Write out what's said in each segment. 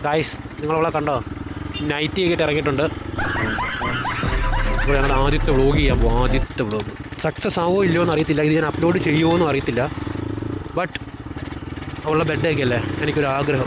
Guys നിങ്ങളവളെ കണ്ടോ night ചെയ്തിട്ട് ഇറങ്ങിയിട്ടുണ്ട് ഇപ്പോൾ ഞങ്ങളുടെ ആദ്യത്തെ വ്ളോഗ് ചെയ്യാൻ പോകും ആദ്യത്തെ വ്ളോഗ് സക്സസ് ആവോ ഇല്ലയോ എന്ന് അറിയത്തില്ല ഇത് ഞാൻ അപ്ലോഡ് ചെയ്യുമോ എന്നും അറിയത്തില്ല ബട്ട് അവളുടെ ബെഡൊക്കെ അല്ലേ എനിക്കൊരു ആഗ്രഹം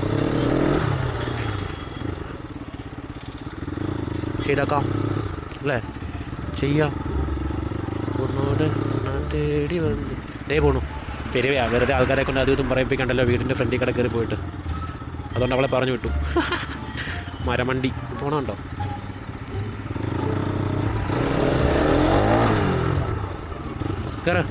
ചെയ്തേക്കാം അല്ലേ ചെയ്യാം ഒന്നോട് ഞാൻ തേടി വന്നു ദേ പോണു പെരുവയാ വെറുതെ ആൾക്കാരെ കൊണ്ട് അതും ഇതും പറയിപ്പിക്കണ്ടല്ലോ വീടിൻ്റെ ഫ്രണ്ടിൽ കൂടെ കയറി പോയിട്ട് അതുകൊണ്ട് അവളെ പറഞ്ഞു വിട്ടു മരമണ്ടി പോണുണ്ടോ കയറ്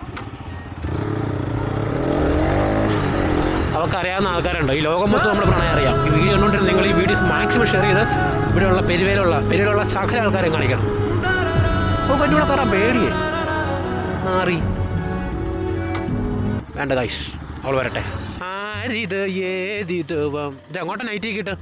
അവൾക്കറിയാവുന്ന ആൾക്കാരുണ്ടോ ഈ ലോകം മൊത്തം നമ്മുടെ പ്രണയം അറിയാം ഈ വീഡിയോ കണ്ടുകൊണ്ടിരുന്ന നിങ്ങൾ ഈ വീഡിയോസ് മാക്സിമം ഷെയർ ചെയ്ത് ഇവിടെയുള്ള പെരുവേലുള്ള പെരുവേലുള്ള സകല ആൾക്കാരെ കാണിക്കണം ഓ ഇവിടെ കയറാൻ പേടിയേ മാറി വേണ്ട ഗൈസ് അവൾ വരട്ടെ ആരിത് ഏതിത് വം. ഇത് അങ്ങോട്ട് നൈറ്റ് കിട്ട്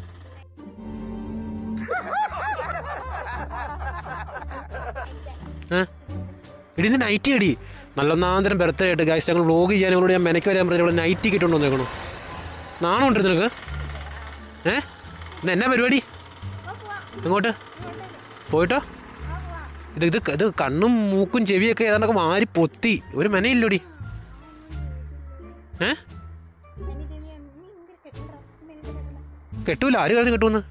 ഇടിന്ന് നൈറ്റ് അടി നല്ലൊന്നാന്തരം ബർത്ത്ഡേ ആയിട്ട് ഗൈസ് ഞങ്ങൾ വ്ലോഗ് ചെയ്യാൻ ഞങ്ങളോട് ഞാൻ മെനക്ക് വരാൻ പറഞ്ഞു ഇവിടെ നൈറ്റ് കിട്ടുണ്ടോ നോക്കണോ നാണം ഉണ്ട് നിനക്ക് ഏ ഇന്ന് എന്നാ പരിപാടി എങ്ങോട്ട് പോയിട്ടോ ഇത് ഇത് ഇത് കണ്ണും മൂക്കും ചെവിയൊക്കെ ഏതാണ്ടൊക്കെ മാറി പൊത്തി ഒരു മെനയില്ലോടി ഏ കെട്ടൂല ആര് കഴിഞ്ഞ് കെട്ടുമെന്ന്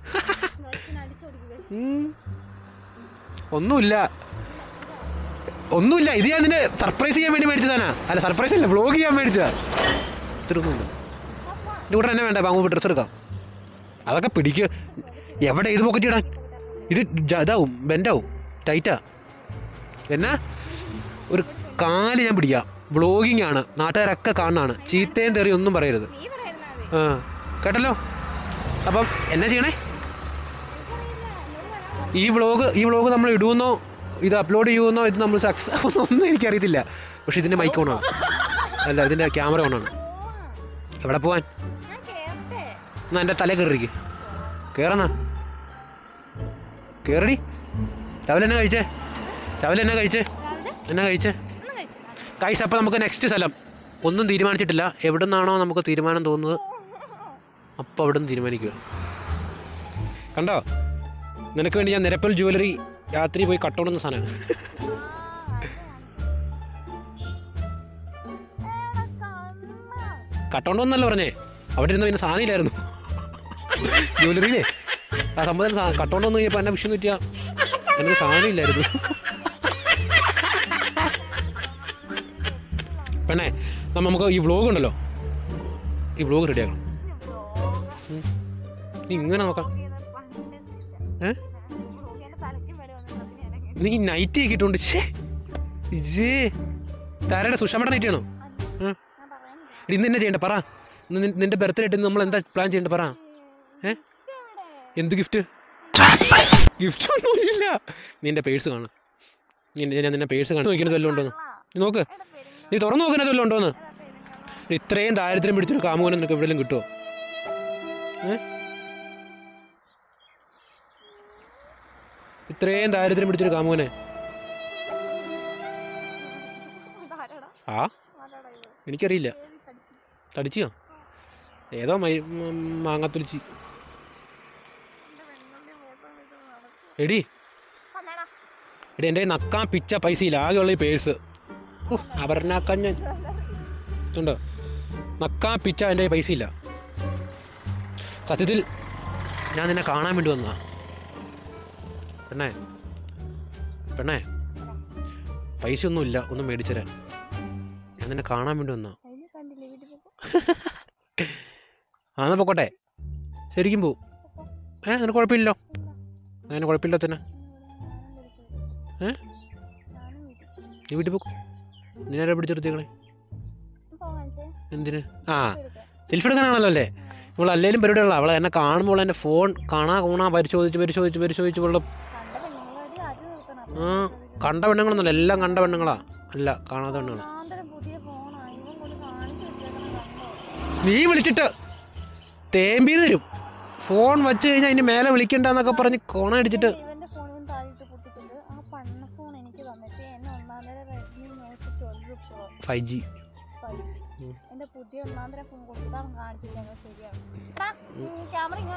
ഉം. ഒന്നുമില്ല ഒന്നുമില്ല ഇത് ഞാൻ നിന്നെ സർപ്രൈസ് ചെയ്യാൻ വേണ്ടി മേടിച്ചതാനാ അല്ല സർപ്രൈസ് അല്ല വ്ലോഗ് ചെയ്യാൻ മേടിച്ചതാ ഇത്രയൊന്നുമില്ല ഇത് കൂടെ തന്നെ വേണ്ട ബാങ്ങുമ്പോൾ ഡ്രസ്സ് എടുക്കാം അതൊക്കെ പിടിക്കുക എവിടെ ഇത് പോക്കറ്റ് ഇടാൻ ഇത് ജ- ഇതാവും ബെൻഡാവും ടൈറ്റാ എന്നാ ഒരു കാല് ഞാൻ പിടിക്കാം വ്ളോഗിങ് ആണ് നാട്ടുകാരൊക്കെ കാണാണ് ചീത്തയും തെറി ഒന്നും പറയരുത് ആ കേട്ടല്ലോ അപ്പം എന്നാ ചെയ്യണേ ഈ വ്ളോഗ് ഈ വ്ളോഗ് നമ്മൾ ഇടുമെന്നോ ഇത് അപ്ലോഡ് ചെയ്യുമെന്നോ ഇത് നമ്മൾ സക്സസ് ഒന്നും എനിക്കറിയത്തില്ല പക്ഷെ ഇതിൻ്റെ മൈക്ക് ഓണാണ് അല്ല ഇതിൻ്റെ ക്യാമറ ഓണാണ് എവിടെ പോവാൻ എന്നാ എൻ്റെ തല കയറിക്ക് കയറന്നാ കയറടി രാവിലെ എന്നാ കഴിച്ചേ രാവിലെ എന്നാ കഴിച്ചേ എന്നാ കഴിച്ചേ കഴിച്ച അപ്പോൾ നമുക്ക് നെക്സ്റ്റ് സ്ഥലം ഒന്നും തീരുമാനിച്ചിട്ടില്ല എവിടെ നിന്നാണോ നമുക്ക് തീരുമാനം തോന്നുന്നത് അപ്പോൾ അവിടെ നിന്ന് തീരുമാനിക്കുക കണ്ടോ നിനക്ക് വേണ്ടി ഞാൻ നിരപ്പൽ ജുവലറി രാത്രി പോയി കട്ടോണ്ടുന്ന സാധനം കട്ടോണ്ടോന്നല്ല പറഞ്ഞേ അവിടെ ഇരുന്ന് പിന്നെ സാധനം ഇല്ലായിരുന്നു ജുവലറിയിലേ ആ സംഭവം സാ- കട്ടോണ്ടോന്ന് കഴിഞ്ഞപ്പോൾ എന്നെ വിഷയം കിട്ടിയ എനിക്ക് സാധനം ഇല്ലായിരുന്നു പെണ്ണേ നമ്മ നമുക്ക് ഈ വ്ളോഗ് ഉണ്ടല്ലോ ഈ വ്ളോഗ് റെഡിയാക്കണം ഉം. നീ ഇങ്ങനെ നോക്കാം ഏ നീ നൈറ്റ് ആക്കിയിട്ടുണ്ട് ഷേ ഇജേ താരയുടെ സുഷമയുടെ നൈറ്റ് ആണോ ആ. എടി, ഇന്ന് എന്നാ ചെയ്യണ്ട പറ ഇന്ന് നിൻ- നിന്റെ ബർത്ത്ഡേ ആയിട്ട് നമ്മൾ എന്താ പ്ലാൻ ചെയ്യണ്ട പറ ഏ എന്ത് ഗിഫ്റ്റ് ഗിഫ്റ്റ് ഒന്നുമില്ല നിന്റെ പേഴ്സ് കാണാം നിന്റെ- ഞാൻ നിന്നെ പേഴ്സ് കാണാൻ നോക്കുന്നത് വല്ലതും ഉണ്ടോന്ന് നീ നോക്ക് നീ തുറന്നു നോക്കുന്നത് വല്ലതും ഉണ്ടോന്ന് എടി, ഇത്രയും ദാരിദ്ര്യം പിടിച്ചൊരു കാമുകനെ നിനക്ക് എവിടെയെങ്കിലും കിട്ടുമോ ഏ ഇത്രയും ദാരിദ്ര്യം പിടിച്ചൊരു കാമുകനെ ആ എനിക്കറിയില്ല തടിച്ചിയോ ഏതോ മൈ മ- മാങ്ങാത്തൊലിച്ചി എടി എടി എൻ്റെ കയ്യിൽ നക്കാൻ പിച്ച പൈസ ഇല്ല ആകെയുള്ള ഈ പേഴ്സ് അപർണാക്കാൻ ഞാൻ ഉണ്ടോ നക്കാൻ പിച്ച എൻ്റെ കയ്യിൽ പൈസ ഇല്ല സത്യത്തിൽ ഞാൻ നിന്നെ കാണാൻ വേണ്ടി വന്നതാ പെണ്ണേ പെണ്ണേ പൈസ ഒന്നും ഇല്ല ഒന്നും മേടിച്ചു തരാൻ ഞാൻ നിന്നെ കാണാൻ വേണ്ടി വന്നാ ആ എന്നാ പൊക്കോട്ടെ ശരിക്കും പോവും ഏ നിനക്ക് കുഴപ്പമില്ലല്ലോ അങ്ങനെ കുഴപ്പമില്ല തന്നെ ഏ നീ വീട്ടിൽ പോക്കും നിന്നെ പിടിച്ചെടുത്തേക്കണേ എന്തിന് ആ സെൽഫി എടുക്കാനാണല്ലോ അല്ലേ നമ്മൾ അല്ലേലും പരിപാടിയുള്ള അവളെ എന്നെ കാണുമ്പോൾ എൻ്റെ ഫോൺ കാണാ കൂണാ പരിശോധിച്ച് പരിശോധിച്ച് പരിശോധിച്ച് ഇവളുടെ ആ കണ്ട പെണ്ണുങ്ങളൊന്നുമല്ല എല്ലാം കണ്ട പെണ്ണുങ്ങളാ അല്ല കാണാത്ത പെണ്ണുങ്ങളാ പുതിയ ഫോണാ ഇവൻ കൊണ്ട് കാണിച്ചു വെച്ചേക്കണ കണ്ടോ നീ വിളിച്ചിട്ട് തേമ്പീന്ന് തരും ഫോൺ വെച്ച് കഴിഞ്ഞാൽ അതിന് മേലെ വിളിക്കണ്ടെന്നൊക്കെ പറഞ്ഞ് കോണ അടിച്ചിട്ട് ഇവന്റെ ഫോണിൽ താഴിട്ട് പൊട്ടിച്ചിട്ട് ആ പണ്ണ ഫോൺ എനിക്ക് തന്നിട്ട് എന്നെ ഒന്നാന്തര Redmi note twelve pro five G five ഉം. എന്റെ പുതിയ ഒന്നാന്തര ഫോൺ കൊടുത്തിട്ട് അവൻ കാണിച്ചു ഞങ്ങൾ ശരിയാണ് ക്യാമറ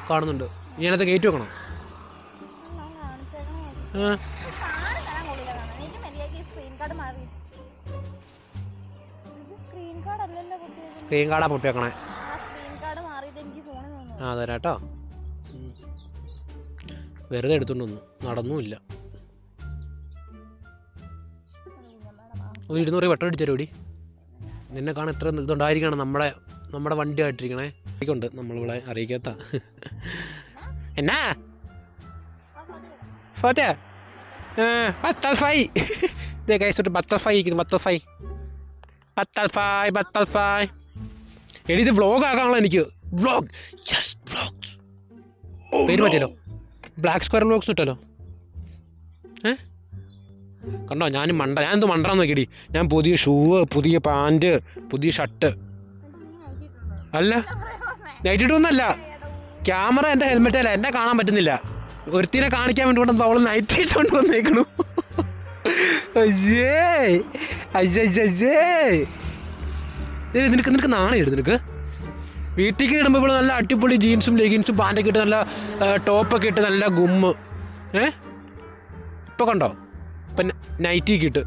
കാണുന്നുണ്ട് ഞാനത് കയറ്റി വെക്കണം ഞാൻ കാണിച്ചേക്കണേ ആ കാറ് തരാൻ കൊള്ളില്ല കാണാൻ എനിക്ക് മര്യാദയ്ക്ക് സ്ക്രീൻ കാർഡ് മാറി ഇത് സ്ക്രീൻ കാർഡ് അല്ലല്ലോ കുട്ടിയത് സ്ക്രീൻ കാർഡാ പൊട്ടി വെക്കണേ ആ സ്ക്രീൻ കാർഡ് മാറിയിട്ട് എനിക്ക് ഫോണിൽ തോന്നുന്നു ആ തരാം കേട്ടോ ഉം. വെറുതെ എടുത്തോണ്ട് വന്നു നടന്നുമില്ല ഒരു ഇരുന്നൂറ് വെട്ടം അടിച്ചു തരോടി നിന്നെ കാണാൻ എത്ര ഇതുണ്ടായിരിക്കണം നമ്മുടെ നമ്മുടെ വണ്ടി ആയിട്ടിരിക്കണേ ഉണ്ട് നമ്മളിവിടെ അറിയിക്കാത്ത എന്നാ ഫോറ്റ ബത്തൽഫൈ ഇതേ കഴിച്ചിട്ട് ബത്തൽഫൈ ഇരിക്കുന്നു ബത്തൽഫൈ ബത്തൽഫൈ ബത്തൽഫൈ എടി ഇത് വ്ളോഗ് ആക്കാണല്ലോ എനിക്ക് വ്ളോഗ് യെസ് വ്ളോഗ് പേര് പറ്റിയല്ലോ ബ്ലാക്ക് സ്ക്വയർ വ്ളോഗ്സ് ഇട്ടല്ലോ ഏ കണ്ടോ ഞാൻ മണ്ട ഞാൻ എന്ത് മണ്ടാന്ന് നോക്കിയടി ഞാൻ പുതിയ ഷൂവ് പുതിയ പാൻറ് പുതിയ ഷർട്ട് അല്ല നൈറ്റ് ഇട്ടൊന്നല്ല ക്യാമറ എൻ്റെ ഹെൽമെറ്റല്ല എന്നെ കാണാൻ പറ്റുന്നില്ല ഒരുത്തിനെ കാണിക്കാൻ വേണ്ടി കൊണ്ടു അവൾ നൈറ്റ് ഇട്ടുകൊണ്ട് വന്നേക്കണു അയ്യേ അയ്യേ അയ്യേ ഇത് നിനക്ക് നിനക്ക് നാണയം ഇടും നിനക്ക് വീട്ടിലേക്ക് ഇടുമ്പോൾ ഇവിടെ നല്ല അടിപൊളി ജീൻസും ലെഗിൻസും പാൻറ്റൊക്കെ ഇട്ട് നല്ല ടോപ്പൊക്കെ ഇട്ട് നല്ല ഗുമ്മ് ഏ ഇപ്പൊ കണ്ടോ ഇപ്പം നൈറ്റിക്ക് ഇട്ട്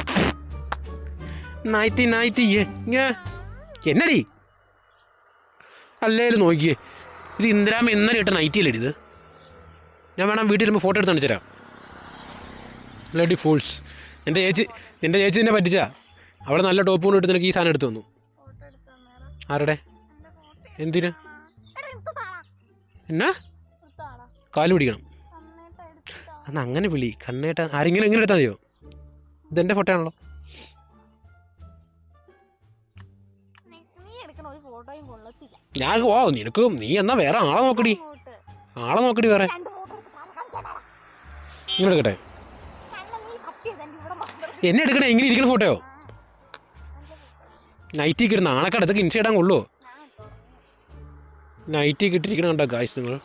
നൈറ്റി നൈറ്റി ഏ എന്നടി അല്ലേലും നോക്കിയേ ഇത് ഇന്ദിരാമ ഇന്നലെ ഇട്ട നൈറ്റിയല്ലേ ഇത് ഞാൻ വേണം വീട്ടിൽ വരുമ്പോൾ ഫോട്ടോ എടുത്ത് കാണിച്ചു തരാം ബ്ലഡി ഫൂൾസ് എൻ്റെ ചേച്ചി എൻ്റെ ചേച്ചി എന്നെ പറ്റിച്ചാ അവളെ നല്ല ടോപ്പ് കൊണ്ട് ഇട്ട് നിനക്ക് ഈ സാധനം എടുത്തു തന്നു ഫോട്ടോ എടുത്ത് തന്നേരം ആരുടെ എൻ്റെ ഫോട്ടോ എന്തിന് എടാ എടുത്ത് താടാ എന്നാ എടുത്ത് താടാ കാല് പിടിക്കണം അന്നേട്ട് എടുത്തിട്ടാ അന്ന് അങ്ങനെ വിളി കണ്ണേട്ട ആരെങ്കിലും എങ്ങനെ എടുത്താൽ മതിയോ ഇതെൻ്റെ ഫോട്ടോ ആണല്ലോ നീ- നീ എടുക്കണ ഒരു ഫോട്ടോയും കൊള്ളത്തില്ല ഞാൻ ഓ നിനക്ക് നീ എന്നാ വേറെ ആളെ നോക്കടി ഫോട്ടോ ആളെ നോക്കടി വേറെ രണ്ട് ഫോട്ടോ എടുത്ത് താഴെ കാണിച്ചാടാ ഇങ്ങനെ എടുക്കട്ടെ കണ്ണ നീ കട്ടിയത് എൻ്റെ ഇവിടെ മാത്രം എന്നെ എടുക്കണേ ഇങ്ങനെ ഇരിക്കുന്ന ഫോട്ടോയോ എൻ്റെ ഫോട്ടോ നൈറ്റി കിട്ടുന്ന നാണക്കാട് ഇതൊക്കെ ഇൻസ്റ്റ ഇടാൻ കൊള്ളുമോ ഞാൻ തുറന്നു നൈറ്റി കിട്ടിയിരിക്കണം കണ്ടോ ഗായ്സ് നിങ്ങൾ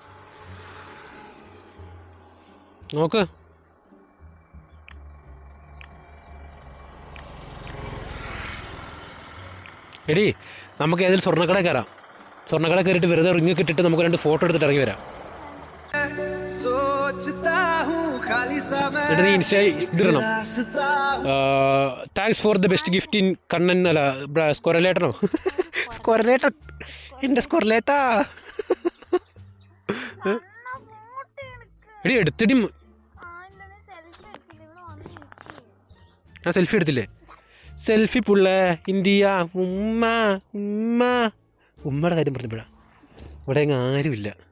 നോക്ക് എടി നമുക്ക് ഏതെങ്കിലും സ്വർണ്ണക്കട കയറാം സ്വർണ്ണക്കട കയറിയിട്ട് വെറുതെ റിങ്ങൊക്കെ ഇട്ടിട്ട് നമുക്ക് രണ്ട് ഫോട്ടോ എടുത്തിട്ട് ഇറങ്ങി വരാം सोचता हूँ खाली समय എന്നിട്ട് നീ ഇൻസ്റ്റ ഇതിടണം रास्ता thanks for the best gift in Kannan അല്ല സ്കൊരലേട്ടനോ സ്കൊരലേട്ടൻ എൻ്റെ സ്കൊരലേട്ടാ കണ്ണ ഫോട്ടോ എടുക്ക് എടി എടുത്തിടി മ- ആ ഇല്ല നീ സെൽഫി എടുത്തില്ല ഇവിടെ വന്ന് നിൽക്കി ഞാൻ സെൽഫി എടുത്തില്ലേ സെൽഫി പുള്ള ഇന്ത്യ ഉമ്മ ഉമ്മ ഉമ്മയുടെ കാര്യം പറഞ്ഞപ്പോഴാ ഇവിടെ അങ്ങ് ആരുമില്ല